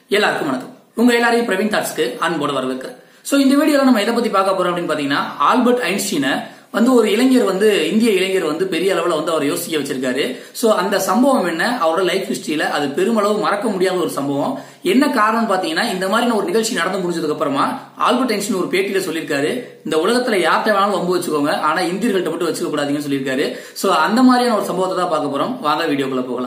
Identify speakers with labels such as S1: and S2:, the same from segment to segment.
S1: எல்லாருக்கும் வணக்கம் உங்க எல்லாரையும் பிரவீன் தாட்ஸ்க்கு அன்போட வரவேற்கிறேன் சோ இந்த வீடியோல நம்ம எதை பத்தி பார்க்க போறோம் அப்படின்னு பாத்தீங்கன்னா ஆல்பர்ட் ஐன்ஸ்டீனை வந்து ஒரு இளைஞர் வந்து இந்திய இளைஞர் வந்து பெரிய அளவுல வந்து அவர் யோசிக்க வச்சிருக்காரு சோ அந்த சம்பவம் என்ன அவரோட லைஃப் ஹிஸ்டரியில அது பெருமளவு மறக்க முடியாத ஒரு சம்பவம் என்ன காரணம் பாத்தீங்கன்னா இந்த மாதிரி ஒரு நிகழ்ச்சி நடந்து முடிஞ்சதுக்கு அப்புறமா ஆல்பர்ட் ஐன்ஸ்டீன் ஒரு பேட்டியில சொல்லியிருக்காரு இந்த உலகத்துல யார்கிட்ட வேணாலும் வம்பு வச்சுக்கோங்க ஆனா இந்தியர்கள்ட்ட மட்டும் வச்சுக்க கூடாதுன்னு சொல்லியிருக்காரு சோ அந்த மாதிரியான ஒரு சம்பவத்தை தான் பார்க்க போறோம் வாங்க வீடியோக்குள்ள போகலாம்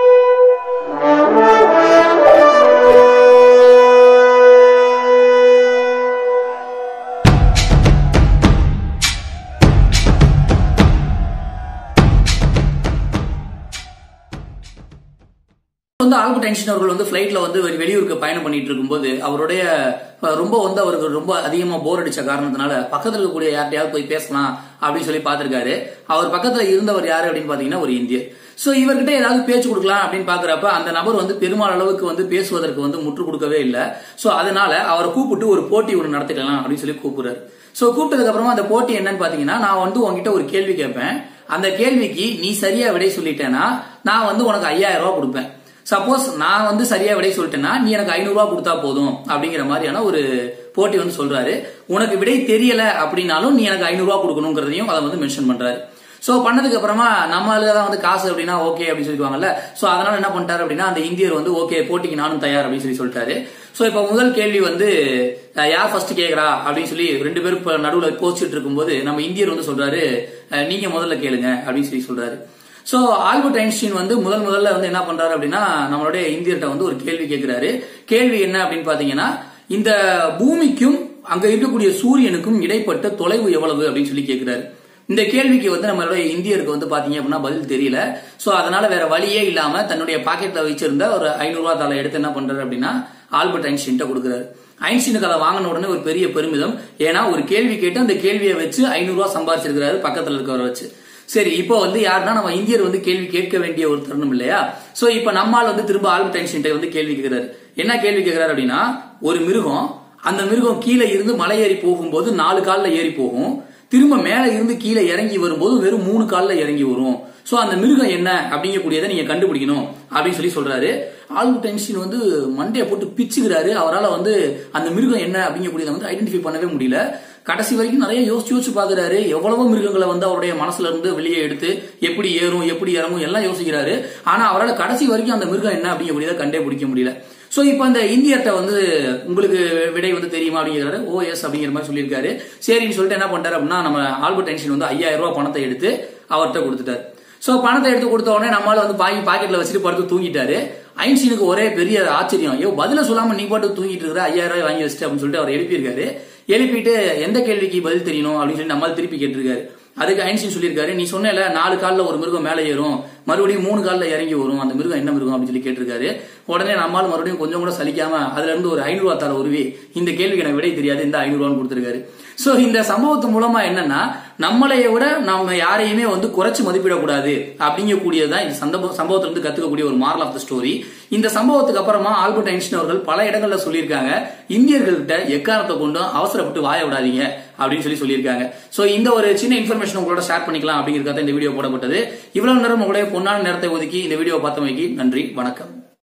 S1: வந்து ஆல்பர்ட் ஐன்ஸ்டீன் அவர்கள் வந்து பிளைட்ல வந்து வெளி- வெளியூருக்கு பயணம் பண்ணிட்டு இருக்கும்போது அவருடைய அஹ், ரொம்ப வந்து அவருக்கு ரொம்ப அதிகமா போர் அடிச்ச காரணத்தினால பக்கத்துல இருக்கக்கூடிய யார்ட்டையாவது போய் பேசலாம் அப்படின்னு சொல்லி பார்த்திருக்காரு அவர் பக்கத்துல இருந்தவர் யாரு அப்படின்னு பாத்தீங்கன்னா ஒரு இந்தியர் சோ இவர்கிட்ட ஏதாவது பேச்சு கொடுக்கலாம் அப்படின்னு பாக்குறப்ப அந்த நபர் வந்து பெருமாள் அளவுக்கு வந்து பேசுவதற்கு வந்து முற்று கொடுக்கவே இல்லை சோ அதனால அவரை கூப்பிட்டு ஒரு போட்டி ஒன்று நடத்திக்கலாம் அப்படின்னு சொல்லி கூப்பிடுறாரு சோ கூப்பிட்டதுக்கு அப்புறமா அந்த போட்டி என்னன்னு பாத்தீங்கன்னா நான் வந்து உங்ககிட்ட ஒரு கேள்வி கேட்பேன் அந்த கேள்விக்கு நீ சரியா விடை சொல்லிட்டேன்னா நான் வந்து உனக்கு ஐயாயிரம் ரூபாய் கொடுப்பேன் சப்போஸ் நான் வந்து சரியா விடை சொல்லிட்டேன்னா நீ எனக்கு ஐநூறு ரூபாய் கொடுத்தா போதும் அப்படிங்கிற மாதிரியான ஒரு போட்டி வந்து சொல்றாரு உனக்கு விடை தெரியல அப்படின்னாலும் நீ எனக்கு ஐநூறு ரூபாய் கொடுக்கணுங்கிறதையும் அதை வந்து மென்ஷன் பண்றாரு சோ பண்ணதுக்கு அப்புறமா நம்ம ஆளுங்க தான் வந்து காசு அப்படின்னா ஓகே அப்படின்னு சொல்லிடுவாங்கல்ல சோ அதனால என்ன பண்ணிட்டாரு அப்படின்னா அந்த இந்தியர் வந்து ஓகே போட்டிக்கு நானும் தயார் அப்படின்னு சொல்லி சொல்லிட்டாரு சோ இப்ப முதல் கேள்வி வந்து அஹ், யார் ஃபர்ஸ்ட் கேக்குறா அப்படின்னு சொல்லி ரெண்டு பேரும் இப்ப நடுவுல கோச்சிட்டு இருக்கும்போது நம்ம இந்தியர் வந்து சொல்றாரு அஹ், நீங்க முதல்ல கேளுங்க அப்படின்னு சொல்லி சொல்றாரு சோ ஆல்பர்ட் ஐன்ஸ்டீன் வந்து முதல் முதல்ல வந்து என்ன பண்றாரு அப்படின்னா நம்மளுடைய இந்தியர்கிட்ட வந்து ஒரு கேள்வி கேட்கிறாரு கேள்வி என்ன அப்படின்னு பாத்தீங்கன்னா இந்த பூமிக்கும் அங்க இருக்கக்கூடிய சூரியனுக்கும் இடைப்பட்ட தொலைவு எவ்வளவு அப்படின்னு சொல்லி கேட்கிறாரு இந்த கேள்விக்கு வந்து நம்மளுடைய இந்தியருக்கு வந்து பாத்தீங்க அப்படின்னா பதில் தெரியல சோ அதனால வேற வழியே இல்லாம தன்னுடைய பாக்கெட்ல வச்சிருந்த ஒரு ஐநூறு ரூபாய் தாளை எடுத்து என்ன பண்றாரு அப்படின்னா ஆல்பர்ட் ஐன்ஸ்டீன் கொடுக்குறாரு ஐன்ஸ்டீனுக்கு அதை வாங்கின உடனே ஒரு பெரிய பெருமிதம் ஏன்னா ஒரு கேள்வி கேட்டு அந்த கேள்வியை வச்சு ஐநூறு ரூபாய் சம்பாதிச்சிருக்கிறாரு பக்கத்துல இருக்கவரை வச்சு சரி இப்போ வந்து யாருன்னா நம்ம இந்தியர் வந்து கேள்வி கேட்க வேண்டிய ஒரு தருணம் இல்லையா சோ இப்போ நம்மால் வந்து திரும்ப ஆல்பர்ட் ஐன்ஸ்டீன் வந்து கேள்வி கேட்கிறாரு என்ன கேள்வி கேட்கிறாரு அப்படின்னா ஒரு மிருகம் அந்த மிருகம் கீழே இருந்து மலை ஏறி போகும்போது நாலு கால்ல ஏறி போகும் திரும்ப மேல இருந்து கீழே இறங்கி வரும்போது வெறும் மூணு கால்ல இறங்கி வரும் சோ அந்த மிருகம் என்ன அப்படிங்கக்கூடியதை நீங்க கண்டுபிடிக்கணும் அப்படின்னு சொல்லி சொல்றாரு ஆல்பர்ட் ஐன்ஸ்டீன் வந்து மண்டையை போட்டு பிச்சுக்கிறாரு அவரால் வந்து அந்த மிருகம் என்ன அப்படிங்கக்கூடியதை வந்து ஐடென்டிஃபை பண்ணவே முடியல கடைசி வரைக்கும் நிறைய யோசிச்சு யோசிச்சு பாக்குறாரு எவ்வளவோ மிருகங்களை வந்து அவருடைய மனசுல இருந்து வெளியே எடுத்து எப்படி ஏறும் எப்படி இறங்கும் எல்லாம் யோசிக்கிறாரு ஆனா அவரால் கடைசி வரைக்கும் அந்த மிருகம் என்ன அப்படிங்கக்கூடியதை கண்டே பிடிக்க முடியல சோ இப்போ அந்த இந்தியர்கிட்ட வந்து உங்களுக்கு விடை வந்து தெரியுமா அப்படிங்கிறாரு ஓ எஸ் அப்படிங்கிற மாதிரி சொல்லியிருக்காரு சரின்னு சொல்லிட்டு என்ன பண்ணிட்டாரு அப்படின்னா நம்ம ஆல்பர்ட் ஐன்ஸ்டீன் வந்து ஐயாயிரம் ரூபாய் பணத்தை எடுத்து அவர்கிட்ட கொடுத்துட்டாரு சோ பணத்தை எடுத்து கொடுத்த உடனே நம்மளால வந்து பாக்கி பாக்கெட்ல வச்சுட்டு படுத்து தூங்கிட்டாரு ஐன்ஸ்டீனுக்கு ஒரே பெரிய ஆச்சரியம் ஐயோ பதில சொல்லாம நீ பாட்டு தூங்கிட்டு இருக்கிற ஐயாயிரம் ரூபாய் வாங்கி வச்சுட்டு அப்படின்னு சொல்லிட்டு அவர் எழுப்பியிருக்காரு எழுப்பிட்டு எந்த கேள்விக்கு பதில் தெரியணும் அப்படின்னு சொல்லி நம்மால் திருப்பி கேட்டிருக்காரு அதுக்கு ஐன்ஸ்டீன் சொல்லியிருக்காரு நீ சொன்னல நாலு கால்ல ஒரு மிருகம் மேலே ஏறும் மறுபடியும் மூணு கால்ல இறங்கி வரும் அந்த மிருகம் என்ன மிருகம் அப்படின்னு சொல்லி கேட்டிருக்காரு உடனே நம்மால் மறுபடியும் கொஞ்சம் கூட சலிக்காம அதுல இருந்து ஒரு ஐநூறு ரூபா தர உருவி இந்த கேள்விக்கு எனக்கு விடை தெரியாது இந்த ஐநூறு ரூபான்னு கொடுத்திருக்காரு சோ இந்த சம்பவத்து மூலமா என்னன்னா நம்மளைய விட நம்ம யாரையுமே வந்து குறைச்சு மதிப்பிடக்கூடாது அப்படிங்கக்கூடியதுதான் இந்த சந்தப- சம்பவத்துல இருந்து கத்துக்கக்கூடிய ஒரு மாரல் ஆஃப் த ஸ்டோரி இந்த சம்பவத்துக்கு அப்புறமா ஆல்பர்ட் ஐன்ஸ்டீன் அவர்கள் பல இடங்கள்ல சொல்லியிருக்காங்க இந்தியர்கள்ட்ட எக்காரத்தை கொண்டும் அவசரப்பட்டு வாய விடாதீங்க அப்படின்னு சொல்லி சொல்லியிருக்காங்க சோ இந்த ஒரு சின்ன இன்ஃபர்மேஷன் உங்களோட ஷேர் பண்ணிக்கலாம் அப்படிங்கிறத இந்த வீடியோ போடப்பட்டது இவ்வளவு நேரம் உங்களுடைய பொன்னான நேரத்தை ஒதுக்கி இந்த வீடியோ பார்த்தமைக்கு நன்றி வணக்கம்